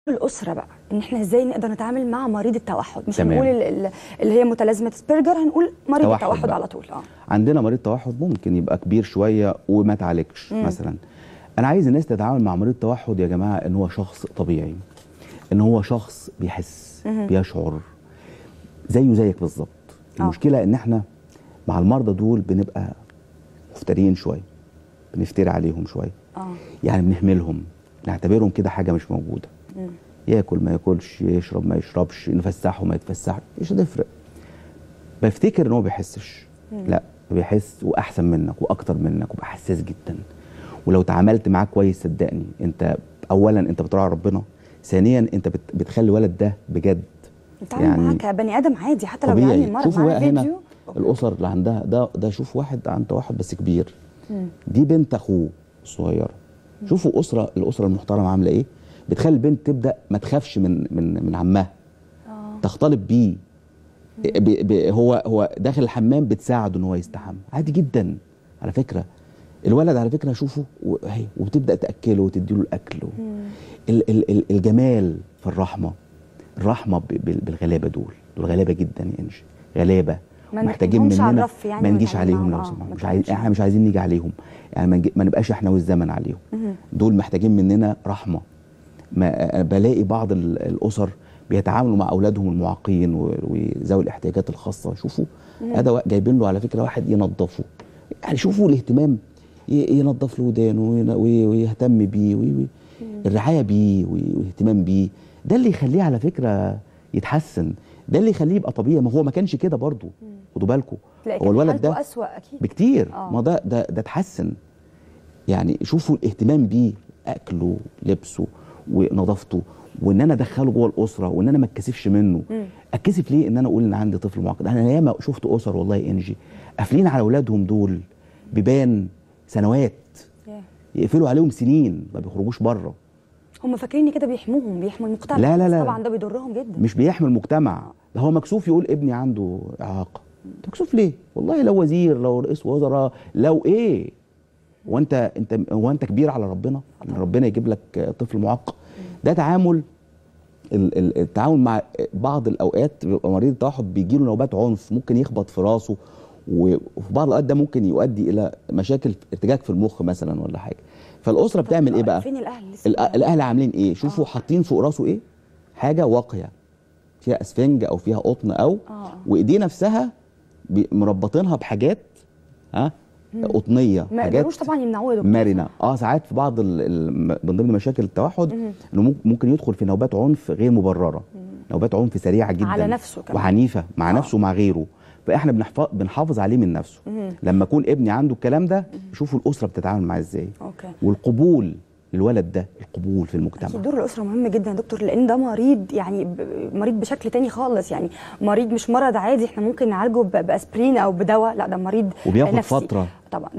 الاسره بقى ان احنا ازاي نقدر نتعامل مع مريض التوحد مش تمام. هنقول ال- ال- اللي هي متلازمه سبيرجر هنقول مريض توحد التوحد بقى. على طول اه عندنا مريض توحد ممكن يبقى كبير شويه وما تعالجش مثلا انا عايز الناس تتعامل مع مريض توحد يا جماعه ان هو شخص طبيعي ان هو شخص بيحس بيشعر زيه زيك بالظبط آه. المشكله ان احنا مع المرضى دول بنبقى مفترين شويه بنفتري عليهم شويه اه يعني بنهملهم نعتبرهم كده حاجه مش موجوده ياكل ما ياكلش يشرب ما يشربش نفسحه ما يتفسحش مش هتفرق بفتكر ان هو بيحسش لا بيحس واحسن منك واكتر منك وبقى حساس جدا ولو تعاملت معاه كويس صدقني انت اولا انت بتراعي ربنا ثانيا انت بت بتخلي الولد ده بجد نتعامل يعني معاه كبني ادم عادي حتى لو طبيعي يعني المرض شوفوا معانا بقى هنا فيديو الاسر اللي عندها ده ده شوف واحد عنده واحد بس كبير دي بنت اخوه الصغيره شوفوا اسره الاسره المحترمه عامله ايه بتخلي البنت تبدا ما تخافش من من من عمها تختلط بيه ب- ب- هو هو داخل الحمام بتساعده ان هو يستحمى عادي جدا على فكره الولد على فكره شوفه وهي وبتبدا تاكله وتديله الاكل و... ال ال ال الجمال في الرحمه الرحمه ب- بال- بالغلابه دول دول غلابه جدا يا انجي غلابه ما محتاجين نحكمهمش على مننا الرف يعني ما نجيش ونتعامل عليهم معاهم. لو آه، سمحت ما مش عايز نتعاملش احنا مش عايزين نيجي عليهم يعني ما نجي- ما نبقاش احنا والزمن عليهم دول محتاجين مننا رحمه ما بلاقي بعض ال- الاسر بيتعاملوا مع اولادهم المعاقين و- وذوي الاحتياجات الخاصه شوفوا هذا وا- جايبين له على فكره واحد ينظفه يعني شوفوا الاهتمام ي- ينظف له ودانه وين- وي- ويهتم بيه وي- وي- الرعايه بيه وي- والاهتمام بيه ده اللي يخليه على فكره يتحسن ده اللي يخليه يبقى طبيعي ما هو ما كانش كده برضه خدوا بالكم تلاقي هو الولد حالته ده اسوأ اكيد بكتير آه. ما ده ده ده اتحسن يعني شوفوا الاهتمام بيه اكله لبسه ونظافته وان انا ادخله جوه الاسره وان انا ما اتكسفش منه اتكسف ليه ان انا اقول ان عندي طفل معاق انا ياما شفت اسر والله يا انجي قافلين على اولادهم دول بيبان سنوات ياه. يقفلوا عليهم سنين ما بيخرجوش بره هم فاكرين كده بيحموهم بيحموا المجتمع لا، لا، بس لا. طبعا ده بيضرهم جدا مش بيحمي المجتمع ده هو مكسوف يقول ابني عنده اعاقه انت مكسوف ليه والله لو وزير لو رئيس وزراء لو ايه هو انت انت هو انت كبير على ربنا ان ربنا يجيب لك طفل معاق ده تعامل ال- ال- التعامل مع بعض الاوقات بيبقى مريض التوحد بيجي له نوبات عنف ممكن يخبط في راسه و- وفي بعض الاوقات ده ممكن يؤدي الى مشاكل ارتجاج في المخ مثلا ولا حاجه فالاسره بتعمل ايه بقى فين الاهل لسه الأ- الاهل عاملين ايه شوفوا حاطين فوق راسه ايه حاجه واقيه فيها اسفنج او فيها قطن او آه. وايديه نفسها بي- مربطينها بحاجات ها قطنيه ما حاجات يقدروش طبعا يمنعوه يا دكتور مرنه اه ساعات في بعض ال... ال... من ضمن مشاكل التوحد انه ممكن- ممكن يدخل في نوبات عنف غير مبرره نوبات عنف سريعه جدا على نفسه كمان. وعنيفه مع آه. نفسه ومع غيره فاحنا بنحفظ بنحافظ عليه من نفسه لما اكون ابني عنده الكلام ده شوفوا الاسره بتتعامل معاه ازاي اوكي والقبول للولد ده القبول في المجتمع اكيد دور الاسره مهم جدا يا دكتور لان ده مريض يعني ب- مريض بشكل تاني خالص يعني مريض مش مرض عادي احنا ممكن نعالجه ب- باسبرين او بدواء لا ده مريض وبياخد نفسي فترة. طبعا